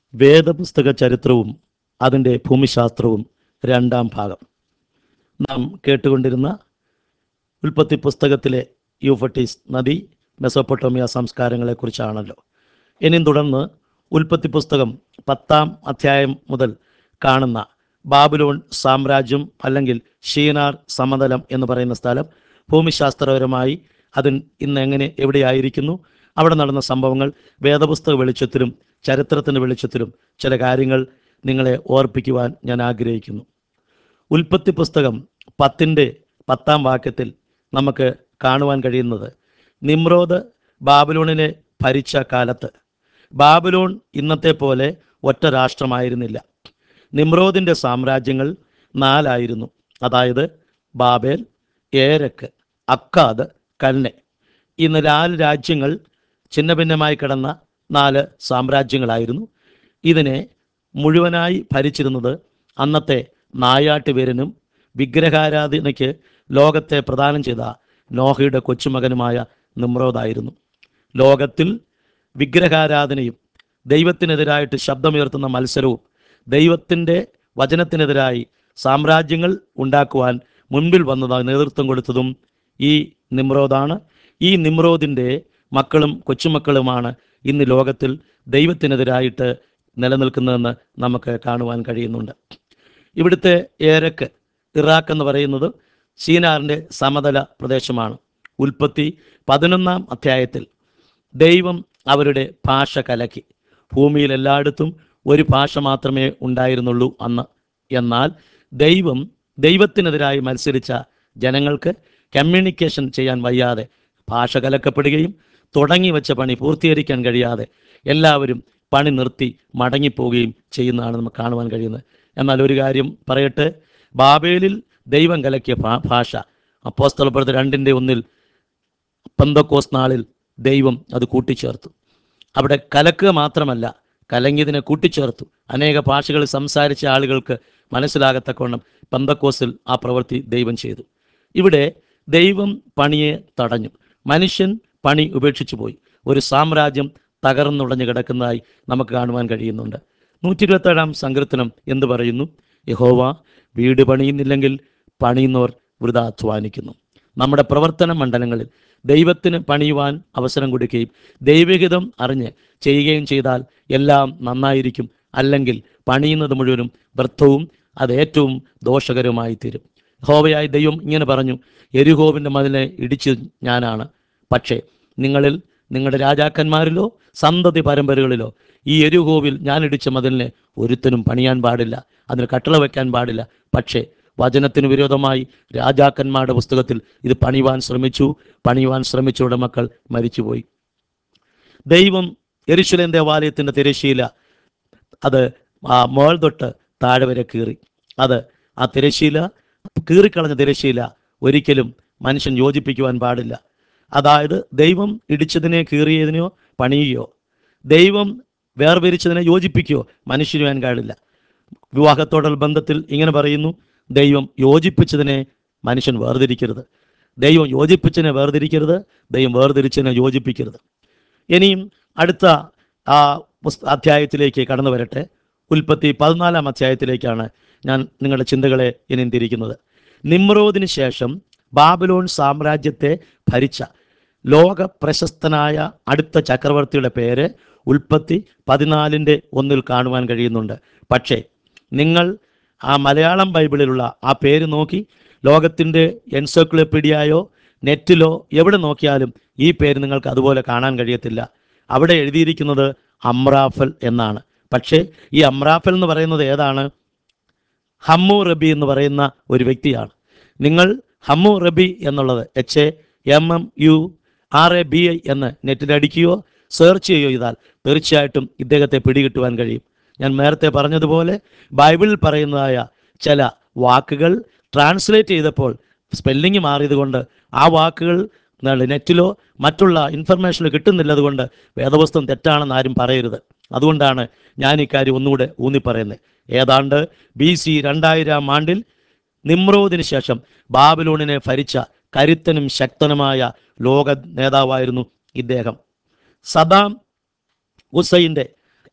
വേദപുസ്തക ചരിത്രവും അതിൻ്റെ ഭൂമിശാസ്ത്രവും രണ്ടാം ഭാഗം നാം കേട്ടുകൊണ്ടിരുന്ന ഉൽപ്പത്തി പുസ്തകത്തിലെ യൂഫട്ടീസ് നദി മെസോപ്പൊട്ടോമിയ സംസ്കാരങ്ങളെക്കുറിച്ചാണല്ലോ ഇനിയും തുടർന്ന് ഉൽപ്പത്തി പുസ്തകം പത്താം അധ്യായം മുതൽ കാണുന്ന ബാബുലോൺ സാമ്രാജ്യം അല്ലെങ്കിൽ ഷീനാർ സമതലം എന്ന് പറയുന്ന സ്ഥലം ഭൂമിശാസ്ത്രപരമായി അതിൻ ഇന്ന് എങ്ങനെ എവിടെയായിരിക്കുന്നു അവിടെ നടന്ന സംഭവങ്ങൾ വേദപുസ്തക വെളിച്ചത്തിലും ചരിത്രത്തിൻ്റെ വെളിച്ചത്തിലും ചില കാര്യങ്ങൾ നിങ്ങളെ ഓർപ്പിക്കുവാൻ ഞാൻ ആഗ്രഹിക്കുന്നു ഉൽപ്പത്തി പുസ്തകം പത്തിൻ്റെ പത്താം വാക്യത്തിൽ നമുക്ക് കാണുവാൻ കഴിയുന്നത് നിമ്രോദ് ബാബുലോണിനെ ഭരിച്ച കാലത്ത് ബാബുലോൺ ഇന്നത്തെ പോലെ ഒറ്റ രാഷ്ട്രമായിരുന്നില്ല നിമ്രോദിൻ്റെ സാമ്രാജ്യങ്ങൾ നാലായിരുന്നു അതായത് ബാബേൽ ഏരക്ക് അക്കാദ് കൽനെ ഇന്ന് നാല് രാജ്യങ്ങൾ ഛിന്ന ഭിന്നമായി കിടന്ന നാല് സാമ്രാജ്യങ്ങളായിരുന്നു ഇതിനെ മുഴുവനായി ഭരിച്ചിരുന്നത് അന്നത്തെ നായാട്ടുവീരനും വിഗ്രഹാരാധനയ്ക്ക് ലോകത്തെ പ്രദാനം ചെയ്ത നോഹയുടെ കൊച്ചുമകനുമായ നിമ്രോദായിരുന്നു ലോകത്തിൽ വിഗ്രഹാരാധനയും ദൈവത്തിനെതിരായിട്ട് ശബ്ദമുയർത്തുന്ന മത്സരവും ദൈവത്തിൻ്റെ വചനത്തിനെതിരായി സാമ്രാജ്യങ്ങൾ ഉണ്ടാക്കുവാൻ മുൻപിൽ വന്നതായി നേതൃത്വം കൊടുത്തതും ഈ നിമ്രോദാണ് ഈ നിമ്രോദിൻ്റെ മക്കളും കൊച്ചുമക്കളുമാണ് ഇന്ന് ലോകത്തിൽ ദൈവത്തിനെതിരായിട്ട് നിലനിൽക്കുന്നതെന്ന് നമുക്ക് കാണുവാൻ കഴിയുന്നുണ്ട് ഇവിടുത്തെ ഏരക്ക് ഇറാഖ് എന്ന് പറയുന്നത് സീനാറിൻ്റെ സമതല പ്രദേശമാണ് ഉൽപ്പത്തി പതിനൊന്നാം അധ്യായത്തിൽ ദൈവം അവരുടെ ഭാഷ കലക്കി ഭൂമിയിൽ എല്ലായിടത്തും ഒരു ഭാഷ മാത്രമേ ഉണ്ടായിരുന്നുള്ളൂ അന്ന് എന്നാൽ ദൈവം ദൈവത്തിനെതിരായി മത്സരിച്ച ജനങ്ങൾക്ക് കമ്മ്യൂണിക്കേഷൻ ചെയ്യാൻ വയ്യാതെ ഭാഷ കലക്കപ്പെടുകയും തുടങ്ങി വെച്ച പണി പൂർത്തീകരിക്കാൻ കഴിയാതെ എല്ലാവരും പണി നിർത്തി മടങ്ങിപ്പോവുകയും ചെയ്യുന്നതാണ് നമുക്ക് കാണുവാൻ കഴിയുന്നത് എന്നാൽ ഒരു കാര്യം പറയട്ടെ ബാബേലിൽ ദൈവം കലക്കിയ ഭാ- ഭാഷ അപ്പോസ്തലപ്പെടുത്ത രണ്ടിൻ്റെ ഒന്നിൽ പന്തക്കോസ് നാളിൽ ദൈവം അത് കൂട്ടിച്ചേർത്തു അവിടെ കലക്കുക മാത്രമല്ല കലങ്ങിയതിനെ കൂട്ടിച്ചേർത്തു അനേക ഭാഷകൾ സംസാരിച്ച ആളുകൾക്ക് മനസ്സിലാകത്തക്കവണ്ണം പന്തക്കോസിൽ ആ പ്രവൃത്തി ദൈവം ചെയ്തു ഇവിടെ ദൈവം പണിയെ തടഞ്ഞു മനുഷ്യൻ പണി ഉപേക്ഷിച്ചു പോയി ഒരു സാമ്രാജ്യം തകർന്നുടഞ്ഞു കിടക്കുന്നതായി നമുക്ക് കാണുവാൻ കഴിയുന്നുണ്ട് നൂറ്റി ഇരുപത്തേഴാം സങ്കീർത്തനം എന്ത് പറയുന്നു യഹോവ വീട് പണിയുന്നില്ലെങ്കിൽ പണിയുന്നവർ വൃത അധ്വാനിക്കുന്നു നമ്മുടെ പ്രവർത്തന മണ്ഡലങ്ങളിൽ ദൈവത്തിന് പണിയുവാൻ അവസരം കൊടുക്കുകയും ദൈവഹിതം അറിഞ്ഞ് ചെയ്യുകയും ചെയ്താൽ എല്ലാം നന്നായിരിക്കും അല്ലെങ്കിൽ പണിയുന്നത് മുഴുവനും വ്യർത്ഥവും അത് ഏറ്റവും ദോഷകരവുമായി തീരും ഹോവയായ ദൈവം ഇങ്ങനെ പറഞ്ഞു എരിഹോവിൻ്റെ മതിലെ ഇടിച്ച് ഞാനാണ് പക്ഷേ നിങ്ങളിൽ നിങ്ങളുടെ രാജാക്കന്മാരിലോ സന്തതി പരമ്പരകളിലോ ഈ എരുഹോവിൽ ഞാൻ ഇടിച്ച മതിലിനെ ഒരുത്തനും പണിയാൻ പാടില്ല അതിന് കട്ടള വെക്കാൻ പാടില്ല പക്ഷേ വചനത്തിന് വിരോധമായി രാജാക്കന്മാരുടെ പുസ്തകത്തിൽ ഇത് പണിയുവാൻ ശ്രമിച്ചു പണിയുവാൻ ശ്രമിച്ചവരുടെ മക്കൾ മരിച്ചുപോയി ദൈവം എരിശുലേം ദേവാലയത്തിൻ്റെ തിരശീല അത് ആ മോൾ തൊട്ട് താഴെ വരെ കീറി അത് ആ തിരശീല കീറിക്കളഞ്ഞ തിരശീല ഒരിക്കലും മനുഷ്യൻ യോജിപ്പിക്കുവാൻ പാടില്ല അതായത് ദൈവം ഇടിച്ചതിനെ കീറിയതിനെയോ പണിയുകയോ ദൈവം വേർപിരിച്ചതിനെ യോജിപ്പിക്കുകയോ മനുഷ്യന് വേൻ കാടില്ല വിവാഹത്തോടുള്ള ബന്ധത്തിൽ ഇങ്ങനെ പറയുന്നു ദൈവം യോജിപ്പിച്ചതിനെ മനുഷ്യൻ വേർതിരിക്കരുത് ദൈവം യോജിപ്പിച്ചതിനെ വേർതിരിക്കരുത് ദൈവം വേർതിരിച്ചതിനെ യോജിപ്പിക്കരുത് ഇനിയും അടുത്ത ആ പുസ്ത അധ്യായത്തിലേക്ക് കടന്നു വരട്ടെ ഉൽപ്പത്തി പതിനാലാം അധ്യായത്തിലേക്കാണ് ഞാൻ നിങ്ങളുടെ ചിന്തകളെ ഇനിയും തിരിക്കുന്നത് നിമ്രോദിന് ശേഷം ബാബിലോൺ സാമ്രാജ്യത്തെ ഭരിച്ച ലോക പ്രശസ്തനായ അടുത്ത ചക്രവർത്തിയുടെ പേര് ഉൽപ്പത്തി പതിനാലിൻ്റെ ഒന്നിൽ കാണുവാൻ കഴിയുന്നുണ്ട് പക്ഷേ നിങ്ങൾ ആ മലയാളം ബൈബിളിലുള്ള ആ പേര് നോക്കി ലോകത്തിൻ്റെ എൻസൈക്ലോപീഡിയയോ നെറ്റിലോ എവിടെ നോക്കിയാലും ഈ പേര് നിങ്ങൾക്ക് അതുപോലെ കാണാൻ കഴിയത്തില്ല അവിടെ എഴുതിയിരിക്കുന്നത് അമ്രാഫൽ എന്നാണ് പക്ഷേ ഈ അമ്രാഫൽ എന്ന് പറയുന്നത് ഏതാണ് ഹമ്മു റബി എന്ന് പറയുന്ന ഒരു വ്യക്തിയാണ് നിങ്ങൾ ഹമ്മു റബി എന്നുള്ളത് H A M M U R A B I എന്ന് നെറ്റിൽ അടിക്കുകയോ സെർച്ച് ചെയ്യുകയോ ചെയ്താൽ തീർച്ചയായിട്ടും ഇദ്ദേഹത്തെ പിടികിട്ടുവാൻ കഴിയും ഞാൻ നേരത്തെ പറഞ്ഞതുപോലെ ബൈബിളിൽ പറയുന്നതായ ചില വാക്കുകൾ ട്രാൻസ്ലേറ്റ് ചെയ്തപ്പോൾ സ്പെല്ലിങ് മാറിയതുകൊണ്ട് ആ വാക്കുകൾ എന്താണ് നെറ്റിലോ മറ്റുള്ള ഇൻഫർമേഷനിലോ കിട്ടുന്നില്ലത് കൊണ്ട് വേദപുസ്തകം തെറ്റാണെന്ന് ആരും പറയരുത് അതുകൊണ്ടാണ് ഞാൻ ഇക്കാര്യം ഒന്നുകൂടെ ഊന്നി പറയുന്നത് ഏതാണ്ട് ബി സി രണ്ടായിരം ആണ്ടിൽ നിമ്രോദിന് ശേഷം ബാബിലോണിനെ ഭരിച്ച കരുത്തനും ശക്തനുമായ ലോക നേതാവായിരുന്നു ഇദ്ദേഹം സദാം ഹുസൈൻ്റെ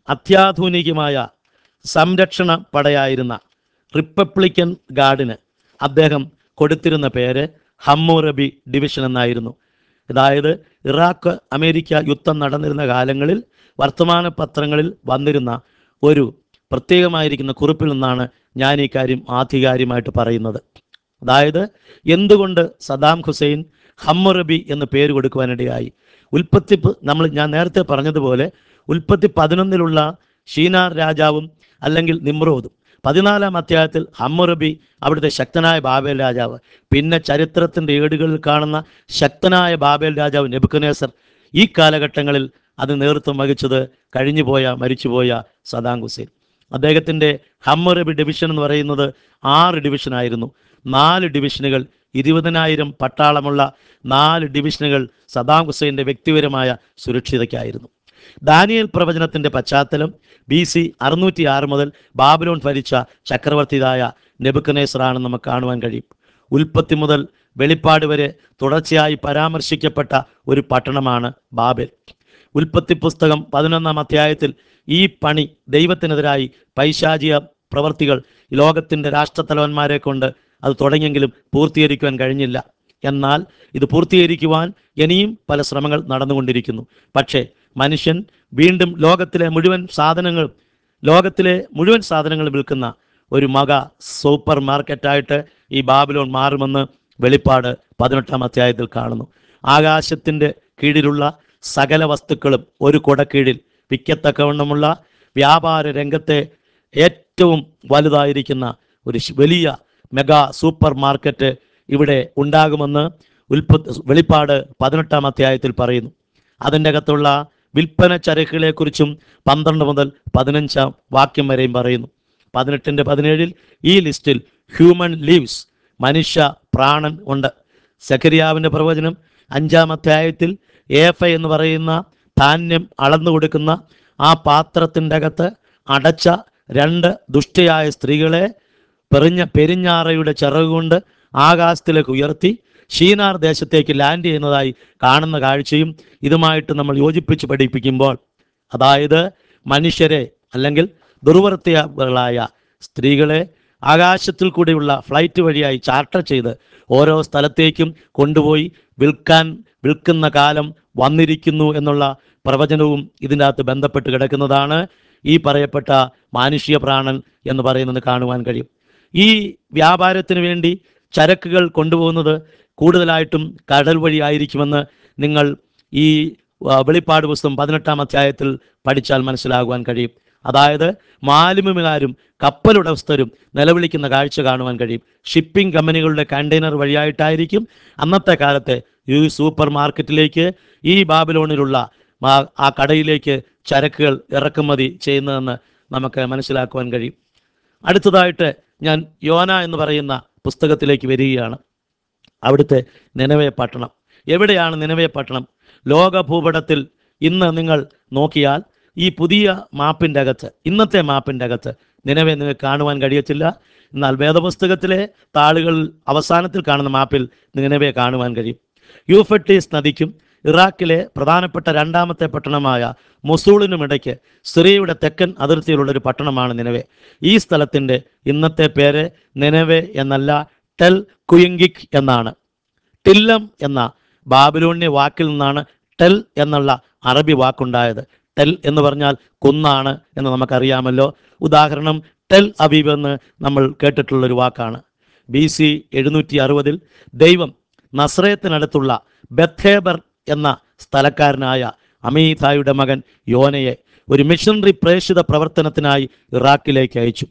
അത്യാധുനികമായ സംരക്ഷണ പടയായിരുന്ന റിപ്പബ്ലിക്കൻ ഗാർഡിന് അദ്ദേഹം കൊടുത്തിരുന്ന പേര് ഹമ്മൂറബി ഡിവിഷൻ എന്നായിരുന്നു അതായത് ഇറാഖ് അമേരിക്ക യുദ്ധം നടന്നിരുന്ന കാലങ്ങളിൽ വർത്തമാന പത്രങ്ങളിൽ വന്നിരുന്ന ഒരു പ്രത്യേകമായിരിക്കുന്ന കുറിപ്പിൽ നിന്നാണ് ഞാൻ ഈ കാര്യം ആധികാരികമായിട്ട് പറയുന്നത് അതായത് എന്തുകൊണ്ട് സദാം ഹുസൈൻ ഹമ്മുറബി എന്ന് പേര് കൊടുക്കുവാനിടയായി ഉൽപ്പത്തി പ- നമ്മൾ ഞാൻ നേരത്തെ പറഞ്ഞതുപോലെ ഉൽപ്പത്തി പതിനൊന്നിലുള്ള ഷീനാർ രാജാവും അല്ലെങ്കിൽ നിമ്രോദും പതിനാലാം അധ്യായത്തിൽ ഹമ്മുറബി അവിടുത്തെ ശക്തനായ ബാബേൽ രാജാവ് പിന്നെ ചരിത്രത്തിൻ്റെ ഏടുകളിൽ കാണുന്ന ശക്തനായ ബാബേൽ രാജാവ് നെബുക്കനേസർ ഈ കാലഘട്ടങ്ങളിൽ അത് നേതൃത്വം വഹിച്ചത് കഴിഞ്ഞുപോയ മരിച്ചുപോയ സദാം ഹുസൈൻ അദ്ദേഹത്തിൻ്റെ ഹമ്മുറബി ഡിവിഷൻ എന്ന് പറയുന്നത് ആറ് ഡിവിഷനായിരുന്നു നാല് ഡിവിഷനുകൾ ഇരുപതിനായിരം പട്ടാളമുള്ള നാല് ഡിവിഷനുകൾ സദാം ഹുസൈൻ്റെ വ്യക്തിപരമായ സുരക്ഷിതയ്ക്കായിരുന്നു ദാനിയൽ പ്രവചനത്തിന്റെ പശ്ചാത്തലം ബി സി അറുന്നൂറ്റി ആറ് മുതൽ ബാബിലോൺ ഭരിച്ച ചക്രവർത്തിയായ നെബുക്കനേസറാണെന്ന് നമുക്ക് കാണുവാൻ കഴിയും ഉൽപ്പത്തി മുതൽ വെളിപ്പാട് വരെ തുടർച്ചയായി പരാമർശിക്കപ്പെട്ട ഒരു പട്ടണമാണ് ബാബേൽ ഉൽപ്പത്തി പുസ്തകം പതിനൊന്നാം അധ്യായത്തിൽ ഈ പണി ദൈവത്തിനെതിരായി പൈശാചിക പ്രവർത്തികൾ ഈ ലോകത്തിൻ്റെ രാഷ്ട്രത്തലവന്മാരെ കൊണ്ട് അത് തുടങ്ങിയെങ്കിലും പൂർത്തീകരിക്കുവാൻ കഴിഞ്ഞില്ല എന്നാൽ ഇത് പൂർത്തീകരിക്കുവാൻ ഇനിയും പല ശ്രമങ്ങൾ നടന്നുകൊണ്ടിരിക്കുന്നു പക്ഷേ മനുഷ്യൻ വീണ്ടും ലോകത്തിലെ മുഴുവൻ സാധനങ്ങളും ലോകത്തിലെ മുഴുവൻ സാധനങ്ങളും വിൽക്കുന്ന ഒരു മക സൂപ്പർ മാർക്കറ്റായിട്ട് ഈ ബാബിലോൺ മാറുമെന്ന് വെളിപ്പാട് പതിനെട്ടാം അധ്യായത്തിൽ കാണുന്നു ആകാശത്തിൻ്റെ കീഴിലുള്ള സകല വസ്തുക്കളും ഒരു കുടക്കീഴിൽ വിൽക്കത്തക്കവണ്ണമുള്ള വ്യാപാര രംഗത്തെ ഏറ്റവും വലുതായിരിക്കുന്ന ഒരു ശ്- വലിയ മെഗാ സൂപ്പർ മാർക്കറ്റ് ഇവിടെ ഉണ്ടാകുമെന്ന് ഉൽപ്പ വെളിപ്പാട് പതിനെട്ടാം അധ്യായത്തിൽ പറയുന്നു അതിൻ്റെ അകത്തുള്ള വിൽപ്പന ചരക്കുകളെക്കുറിച്ചും പന്ത്രണ്ട് മുതൽ പതിനഞ്ചാം വാക്യം വരെയും പറയുന്നു പതിനെട്ടിൻ്റെ പതിനേഴിൽ ഈ ലിസ്റ്റിൽ ഹ്യൂമൻ ലീവ്സ് മനുഷ്യ പ്രാണൻ ഉണ്ട് സക്കരിയാവിൻ്റെ പ്രവചനം അഞ്ചാം അധ്യായത്തിൽ ഏഫ എന്ന് പറയുന്ന ധാന്യം അളന്നു കൊടുക്കുന്ന ആ പാത്രത്തിൻ്റെ അകത്ത് അടച്ച രണ്ട് ദുഷ്ടയായ സ്ത്രീകളെ പെറിഞ്ഞ പെരിഞ്ഞാറയുടെ ചിറകുകൊണ്ട് ആകാശത്തിലേക്ക് ഉയർത്തി ഷീനാർ ദേശത്തേക്ക് ലാൻഡ് ചെയ്യുന്നതായി കാണുന്ന കാഴ്ചയും ഇതുമായിട്ട് നമ്മൾ യോജിപ്പിച്ച് പഠിപ്പിക്കുമ്പോൾ അതായത് മനുഷ്യരെ അല്ലെങ്കിൽ ദുർവർത്തികളായ സ്ത്രീകളെ ആകാശത്തിൽ കൂടിയുള്ള ഫ്ലൈറ്റ് വഴിയായി ചാർട്ടർ ചെയ്ത് ഓരോ സ്ഥലത്തേക്കും കൊണ്ടുപോയി വിൽക്കാൻ വിൽക്കുന്ന കാലം വന്നിരിക്കുന്നു എന്നുള്ള പ്രവചനവും ഇതിൻ്റെ അകത്ത് ബന്ധപ്പെട്ട് കിടക്കുന്നതാണ് ഈ പറയപ്പെട്ട മാനുഷിക പ്രാണൻ എന്ന് പറയുന്നത് കാണുവാൻ കഴിയും ഈ വ്യാപാരത്തിന് വേണ്ടി ചരക്കുകൾ കൊണ്ടുപോകുന്നത് കൂടുതലായിട്ടും കടൽ വഴിയായിരിക്കുമെന്ന് നിങ്ങൾ ഈ ആ, വെളിപ്പാട് പുസ്തകം പതിനെട്ടാം അധ്യായത്തിൽ പഠിച്ചാൽ മനസ്സിലാകുവാൻ കഴിയും അതായത് മാലിന്യക്കാരും കപ്പലുടമസ്ഥരും നിലവിളിക്കുന്ന കാഴ്ച കാണുവാൻ കഴിയും ഷിപ്പിംഗ് കമ്പനികളുടെ കണ്ടെയ്നർ വഴിയായിട്ടായിരിക്കും അന്നത്തെ കാലത്തെ ഈ സൂപ്പർ മാർക്കറ്റിലേക്ക് ഈ ബാബിലോണിലുള്ള ആ- ആ കടയിലേക്ക് ചരക്കുകൾ ഇറക്കുമതി ചെയ്യുന്നതെന്ന് നമുക്ക് മനസ്സിലാക്കുവാൻ കഴിയും അടുത്തതായിട്ട് ഞാൻ യോന എന്ന് പറയുന്ന പുസ്തകത്തിലേക്ക് വരികയാണ് അവിടുത്തെ നിലവേ പട്ടണം എവിടെയാണ് നിലവേ പട്ടണം ലോക ഭൂപടത്തിൽ ഇന്ന് നിങ്ങൾ നോക്കിയാൽ ഈ പുതിയ മാപ്പിൻ്റെ അകത്ത് ഇന്നത്തെ മാപ്പിൻ്റെ അകത്ത് നിലവെ നിങ്ങൾക്ക് കാണുവാൻ കഴിയത്തില്ല എന്നാൽ വേദപുസ്തകത്തിലെ താളുകൾ അവസാനത്തിൽ കാണുന്ന മാപ്പിൽ നിലവെ കാണുവാൻ കഴിയും യൂഫട്ടീസ് നദിക്കും ഇറാഖിലെ പ്രധാനപ്പെട്ട രണ്ടാമത്തെ പട്ടണമായ മൊസൂളിനുമിടയ്ക്ക് സിറിയയുടെ തെക്കൻ അതിർത്തിയിലുള്ള ഒരു പട്ടണമാണ് നിലവെ ഈ സ്ഥലത്തിൻ്റെ ഇന്നത്തെ പേര് നിലവെ എന്നല്ല ടെൽ കുയങ്കിക് എന്നാണ് ടില്ലം എന്ന ബാബിലോണ്യ വാക്കിൽ നിന്നാണ് ടെൽ എന്നുള്ള അറബി വാക്കുണ്ടായത് ടെൽ എന്ന് പറഞ്ഞാൽ കുന്നാണ് എന്ന് നമുക്കറിയാമല്ലോ ഉദാഹരണം ടെൽ അബീബ് എന്ന് നമ്മൾ കേട്ടിട്ടുള്ളൊരു വാക്കാണ് ബി സി എഴുന്നൂറ്റി അറുപതിൽ ദൈവം നസ്രയത്തിനടുത്തുള്ള ബethേബർ എന്ന സ്ഥലക്കാരനായ അമീതായുടെ മകൻ യോനയെ ഒരു മിഷണറി പ്രേക്ഷിത പ്രവർത്തനത്തിനായി ഇറാഖിലേക്ക് അയച്ചു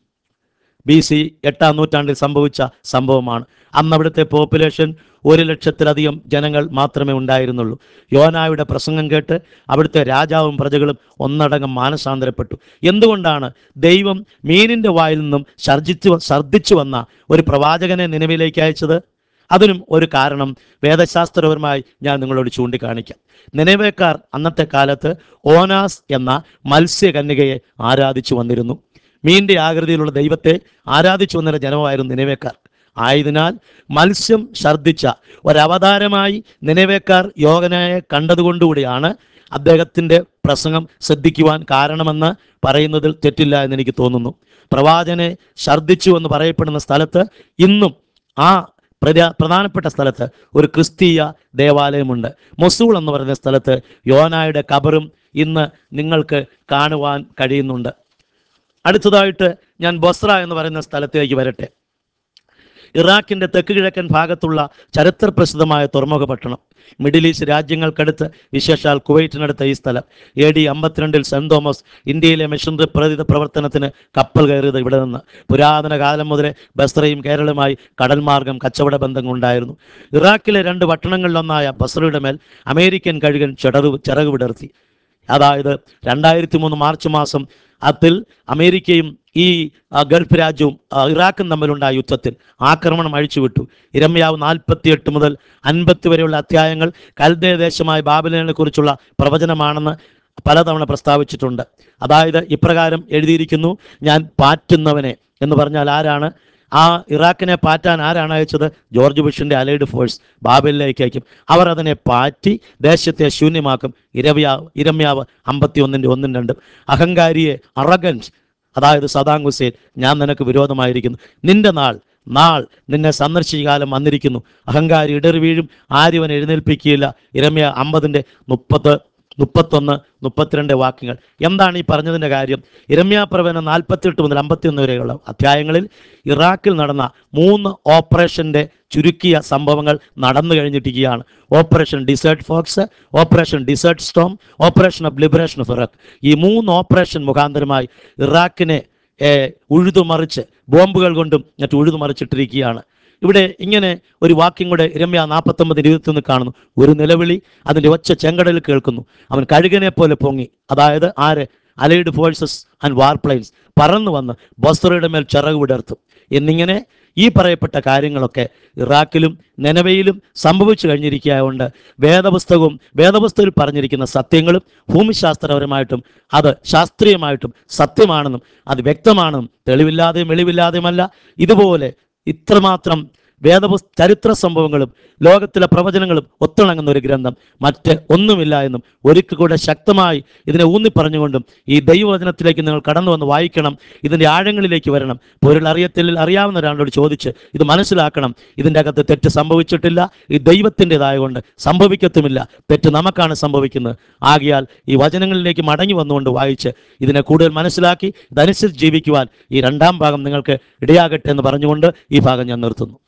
ബി സി എട്ടാം നൂറ്റാണ്ടിൽ സംഭവിച്ച സംഭവമാണ് അന്ന് അവിടുത്തെ പോപ്പുലേഷൻ ഒരു ലക്ഷത്തിലധികം ജനങ്ങൾ മാത്രമേ ഉണ്ടായിരുന്നുള്ളൂ യോനായുടെ പ്രസംഗം കേട്ട് അവിടുത്തെ രാജാവും പ്രജകളും ഒന്നടങ്കം മാനസാന്തരപ്പെട്ടു എന്തുകൊണ്ടാണ് ദൈവം മീനിൻ്റെ വായിൽ നിന്നും ഛർജിച്ചു ഛർദ്ദിച്ചു വന്ന ഒരു പ്രവാചകനെ നിലവിലേക്ക് അയച്ചത് അതിനും ഒരു കാരണം വേദശാസ്ത്രപരമായി ഞാൻ നിങ്ങളോട് ചൂണ്ടിക്കാണിക്കാം നിലവേക്കാർ അന്നത്തെ കാലത്ത് ഓനാസ് എന്ന മത്സ്യകന്യകയെ ആരാധിച്ചു വന്നിരുന്നു മീൻ്റെ ആകൃതിയിലുള്ള ദൈവത്തെ ആരാധിച്ചു വന്നിരുന്ന ജനമായിരുന്നു നിലവേക്കാർ ആയതിനാൽ മത്സ്യം ഛർദ്ദിച്ച ഒരവതാരമായി നിലവേക്കാർ യോഗനയെ കണ്ടതുകൊണ്ടുകൂടിയാണ് അദ്ദേഹത്തിൻ്റെ പ്രസംഗം ശ്രദ്ധിക്കുവാൻ കാരണമെന്ന് പറയുന്നതിൽ തെറ്റില്ല എന്ന് എനിക്ക് തോന്നുന്നു പ്രവാചനെ ഛർദ്ദിച്ചു എന്ന് പറയപ്പെടുന്ന സ്ഥലത്ത് ഇന്നും ആ പ്രധാ പ്രധാനപ്പെട്ട സ്ഥലത്ത് ഒരു ക്രിസ്തീയ ദേവാലയമുണ്ട് മൊസൂൾ എന്ന് പറയുന്ന സ്ഥലത്ത് യോനായുടെ കബറും ഇന്ന് നിങ്ങൾക്ക് കാണുവാൻ കഴിയുന്നുണ്ട് അടുത്തതായിട്ട് ഞാൻ ബൊസ്ര എന്ന് പറയുന്ന സ്ഥലത്തേക്ക് വരട്ടെ ഇറാഖിന്റെ തെക്ക് കിഴക്കൻ ഭാഗത്തുള്ള ചരിത്ര പ്രസിദ്ധമായ തുറമുഖ പട്ടണം മിഡിൽ ഈസ്റ്റ് രാജ്യങ്ങൾക്കടുത്ത് വിശേഷാൽ കുവൈറ്റിനടുത്ത ഈ സ്ഥലം എ ഡി അമ്പത്തിരണ്ടിൽ സെന്റ് തോമസ് ഇന്ത്യയിലെ മിഷണറി പ്രേരിത പ്രവർത്തനത്തിന് കപ്പൽ കയറിയത് ഇവിടെ നിന്ന് പുരാതന കാലം മുതലേ ബസ്രയും കേരളവുമായി കടൽ മാർഗം കച്ചവട ബന്ധങ്ങളുണ്ടായിരുന്നു ഇറാഖിലെ രണ്ട് പട്ടണങ്ങളിലൊന്നായ ബസ്രയുടെ മേൽ അമേരിക്കൻ കഴുകൻ ചിറകു ചിറകു വിടർത്തി അതായത് രണ്ടായിരത്തി മൂന്ന് മാർച്ച് മാസം അതിൽ അമേരിക്കയും ഈ ആ, ഗൾഫ് രാജ്യവും ആ, ഇറാഖും തമ്മിലുണ്ടായ യുദ്ധത്തിൽ ആക്രമണം അഴിച്ചുവിട്ടു ഇരമ്യാവ് നാൽപ്പത്തിയെട്ട് മുതൽ അൻപത്തി വരെയുള്ള അധ്യായങ്ങൾ കൽദേ ദേശമായ ബാബിലോണിനെ കുറിച്ചുള്ള പ്രവചനമാണെന്ന് പലതവണ പ്രസ്താവിച്ചിട്ടുണ്ട് അതായത് ഇപ്രകാരം എഴുതിയിരിക്കുന്നു ഞാൻ പാറ്റുന്നവനെ എന്ന് പറഞ്ഞാൽ ആരാണ് ആ ഇറാഖിനെ പാറ്റാൻ ആരാണ് അയച്ചത് ജോർജ് ബുഷിന്റെ അലൈഡ് ഫോഴ്സ് ബാബലിലേക്ക് അയക്കും അവർ അതിനെ പാറ്റി ദേശത്തെ ശൂന്യമാക്കും ഇരവ്യാവ് ഇരമ്യാവ് അമ്പത്തി ഒന്നിൻ്റെ ഒന്നും രണ്ടും അഹങ്കാരിയെ അറഗൻസ് അതായത് സദാം ഹുസൈൻ ഞാൻ നിനക്ക് വിരോധമായിരിക്കുന്നു നിന്റെ നാൾ നാൾ നിന്നെ സന്ദർശിച്ച കാലം വന്നിരിക്കുന്നു അഹങ്കാരി ഇടറി വീഴും ആരും അവനെ എഴുന്നേൽപ്പിക്കുകയില്ല ഇരമ്യ അമ്പതിൻ്റെ മുപ്പത് മുപ്പത്തൊന്ന് മുപ്പത്തിരണ്ട് വാക്യങ്ങൾ എന്താണ് ഈ പറഞ്ഞതിൻ്റെ കാര്യം ഇരമ്യാപ്രവചനം നാൽപ്പത്തിയെട്ട് മുതൽ അമ്പത്തിയൊന്ന് വരെയുള്ള അധ്യായങ്ങളിൽ ഇറാഖിൽ നടന്ന മൂന്ന് ഓപ്പറേഷൻ്റെ ചുരുക്കിയ സംഭവങ്ങൾ നടന്നു കഴിഞ്ഞിരിക്കുകയാണ് operation desert fox operation desert storm operation of liberation of Iraq ഈ മൂന്ന് ഓപ്പറേഷൻ മുഖാന്തരമായി ഇറാഖിനെ ഏർ, ഉഴുതുമറിച്ച് ബോംബുകൾ കൊണ്ടും മറ്റു ഉഴുതുമറിച്ചിട്ടിരിക്കുകയാണ് ഇവിടെ ഇങ്ങനെ ഒരു വാക്യം കൂടെ രമ്യ നാൽപ്പത്തൊമ്പത് ഇരുപത്തൊന്ന് കാണുന്നു ഒരു നിലവിളി അതിൻ്റെ ഒച്ച ചെങ്കടലിൽ കേൾക്കുന്നു അവൻ കഴുകനെ പോലെ പൊങ്ങി അതായത് ആര് allied forces and war planes പറന്നു വന്ന് ബസ്രയുടെ മേൽ ചിറക് വിടർത്തും എന്നിങ്ങനെ ഈ പറയപ്പെട്ട കാര്യങ്ങളൊക്കെ ഇറാഖിലും നെനവയിലും സംഭവിച്ചു കഴിഞ്ഞിരിക്കുകയായതുകൊണ്ട് വേദപുസ്തകവും വേദപുസ്തകത്തിൽ പറഞ്ഞിരിക്കുന്ന സത്യങ്ങളും ഭൂമിശാസ്ത്രപരമായിട്ടും അത് ശാസ്ത്രീയമായിട്ടും സത്യമാണെന്നും അത് വ്യക്തമാണെന്നും തെളിവില്ലാതെയും വെളിവില്ലാതെയുമല്ല ഇതുപോലെ ഇത്രമാത്രം വേദപുസ് ചരിത്ര സംഭവങ്ങളും ലോകത്തിലെ പ്രവചനങ്ങളും ഒത്തിണങ്ങുന്ന ഒരു ഗ്രന്ഥം മറ്റ് ഒന്നുമില്ല എന്നും ഒരിക്കൽ കൂടെ ശക്തമായി ഇതിനെ ഊന്നി പറഞ്ഞുകൊണ്ടും ഈ ദൈവവചനത്തിലേക്ക് നിങ്ങൾ കടന്നു വന്ന് വായിക്കണം ഇതിൻ്റെ ആഴങ്ങളിലേക്ക് വരണം പൊരുൾ അറിയത്തിൽ അറിയാവുന്ന ഒരാളോട് ചോദിച്ച് ഇത് മനസ്സിലാക്കണം ഇതിൻ്റെ അകത്ത് തെറ്റ് സംഭവിച്ചിട്ടില്ല ഈ ദൈവത്തിൻ്റെതായതുകൊണ്ട് സംഭവിക്കത്തുമില്ല തെറ്റ് നമുക്കാണ് സംഭവിക്കുന്നത് ആകിയാൽ ഈ വചനങ്ങളിലേക്ക് മടങ്ങി വന്നുകൊണ്ട് വായിച്ച് ഇതിനെ കൂടുതൽ മനസ്സിലാക്കി ഇതനുസരിച്ച് ജീവിക്കുവാൻ ഈ രണ്ടാം ഭാഗം നിങ്ങൾക്ക് ഇടയാകട്ടെ എന്ന് പറഞ്ഞുകൊണ്ട് ഈ ഭാഗം ഞാൻ നിർത്തുന്നു